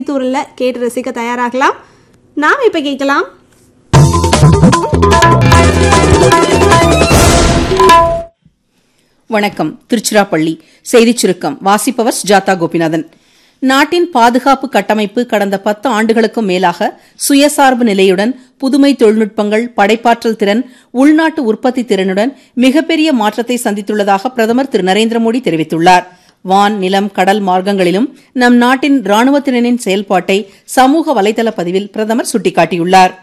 தூரில் கேட்டு ரசிக்க தயாராகலாம் நாம் இப்போ கேட்கலாம் வணக்கம் திருச்சிராப்பள்ளி செய்திச் சுருக்கம் வாசிப்பவர் ஜாதா கோபிநாதன் நாட்டின் பாதுகாப்பு கட்டமைப்பு கடந்த பத்து ஆண்டுகளுக்கும் மேலாக சுயசார்பு நிலையுடன் புதுமை தொழில்நுட்பங்கள் படைப்பாற்றல் திறன் உள்நாட்டு உற்பத்தி திறனுடன் மிகப்பெரிய மாற்றத்தை சந்தித்துள்ளதாக பிரதமர் திரு நரேந்திர மோடி தெரிவித்துள்ளார் வான் நிலம் கடல் மார்க்கங்களிலும் நம் நாட்டின் ராணுவத்தினரின் செயல்பாட்டை சமூக வலைதள பதிவில் பிரதமர் சுட்டிக்காட்டியுள்ளார்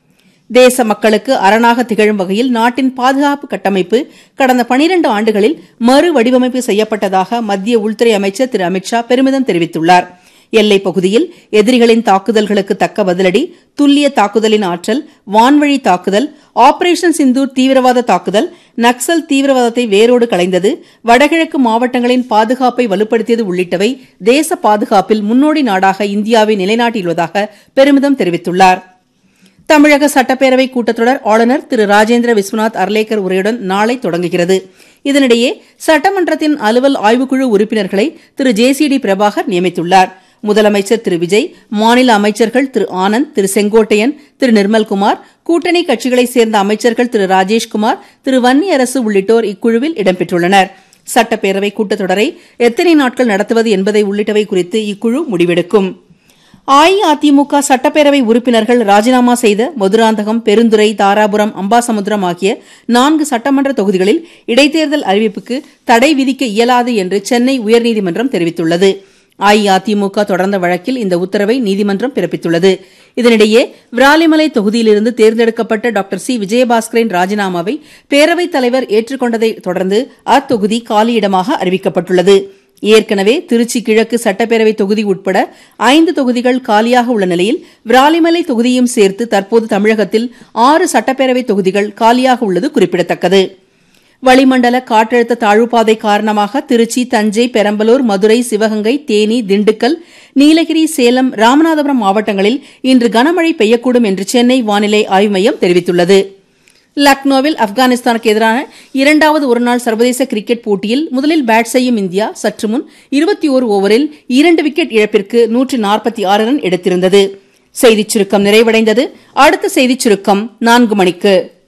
தேச மக்களுக்கு அரணாக திகழும் வகையில் நாட்டின் பாதுகாப்பு கட்டமைப்பு கடந்த 12 ஆண்டுகளில் மறு வடிவமைப்பு செய்யப்பட்டதாக மத்திய உள்துறை அமைச்சர் திரு அமித்ஷா பெருமிதம் தெரிவித்துள்ளார் எல்லைப் பகுதியில் எதிரிகளின் தாக்குதல்களுக்கு தக்க பதிலடி துல்லிய தாக்குதலின் ஆற்றல் வான்வழி தாக்குதல் ஆபரேஷன் சிந்தூர் தீவிரவாத தாக்குதல் நக்சல் தீவிரவாதத்தை வேரோடு களைந்தது வடகிழக்கு மாவட்டங்களின் பாதுகாப்பை வலுப்படுத்தியது உள்ளிட்டவை தேச பாதுகாப்பில் முன்னோடி நாடாக இந்தியாவை நிலைநாட்டியுள்ளதாக பெருமிதம் தெரிவித்துள்ளார் தமிழக சட்டப்பேரவை கூட்டத்தொடர் ஆளுநர் திரு ராஜேந்திர விஸ்வநாத் அர்லேக்கர் உரையுடன் நாளை தொடங்குகிறது இதனிடையே சட்டமன்றத்தின் அலுவல் ஆய்வுக்குழு உறுப்பினர்களை திரு ஜே சி டி பிரபாகர் நியமித்துள்ளார் முதலமைச்சர் திரு விஜய் மாநில அமைச்சர்கள் திரு ஆனந்த் திரு செங்கோட்டையன் திரு நிர்மல்குமார் கூட்டணி கட்சிகளைச் சேர்ந்த அமைச்சர்கள் திரு ராஜேஷ்குமார் திரு வன்னியரசு உள்ளிட்டோர் இக்குழுவில் இடம்பெற்றுள்ளனர் சட்டப்பேரவை கூட்டத்தொடரை எத்தனை நாட்கள் நடத்துவது என்பதை உள்ளிட்டவை குறித்து இக்குழு முடிவெடுக்கும் அஇஅதிமுக சட்டப்பேரவை உறுப்பினர்கள் ராஜினாமா செய்த மதுராந்தகம் பெருந்துறை தாராபுரம் அம்பாசமுத்திரம் ஆகிய நான்கு சட்டமன்ற தொகுதிகளில் இடைத்தேர்தல் அறிவிப்புக்கு தடை விதிக்க இயலாது என்று சென்னை உயர்நீதிமன்றம் தெரிவித்துள்ளது அஇஅதிமுக தொடர்ந்த வழக்கில் இந்த உத்தரவை நீதிமன்றம் பிறப்பித்துள்ளது இதனிடையே விராலிமலை தொகுதியிலிருந்து தேர்ந்தெடுக்கப்பட்ட டாக்டர் சி விஜயபாஸ்கரின் ராஜினாமாவை பேரவைத் தலைவர் ஏற்றுக்கொண்டதை தொடர்ந்து அத்தொகுதி காலியிடமாக அறிவிக்கப்பட்டுள்ளது ஏற்கனவே திருச்சி கிழக்கு சட்டப்பேரவை தொகுதி உட்பட ஐந்து தொகுதிகள் காலியாக உள்ள நிலையில் விராலிமலை தொகுதியும் சேர்த்து தற்போது தமிழகத்தில் ஆறு சட்டப்பேரவை தொகுதிகள் காலியாக உள்ளது குறிப்பிடத்தக்கது வளிமண்டல காற்றழுத்த தாழ்வுப்பாதை காரணமாக திருச்சி தஞ்சை பெரம்பலூர் மதுரை சிவகங்கை தேனி திண்டுக்கல் நீலகிரி சேலம் ராமநாதபுரம் மாவட்டங்களில் இன்று கனமழை பெய்யக்கூடும் என்று சென்னை வானிலை ஆய்வு மையம் தெரிவித்துள்ளது லக்னோவில் ஆப்கானிஸ்தானுக்கு எதிரான இரண்டாவது ஒருநாள் சர்வதேச கிரிக்கெட் போட்டியில் முதலில் பேட் செய்யும் இந்தியா சற்று முன் இருபத்தி ஓரு ஓவரில் இரண்டு விக்கெட் இழப்பிற்கு நூற்று நாற்பத்தி ஆறு ரன் எடுத்திருந்தது செய்திச் சுருக்கம் நிறைவடைந்தது அடுத்த செய்திச் சுருக்கம் நான்கு மணிக்கு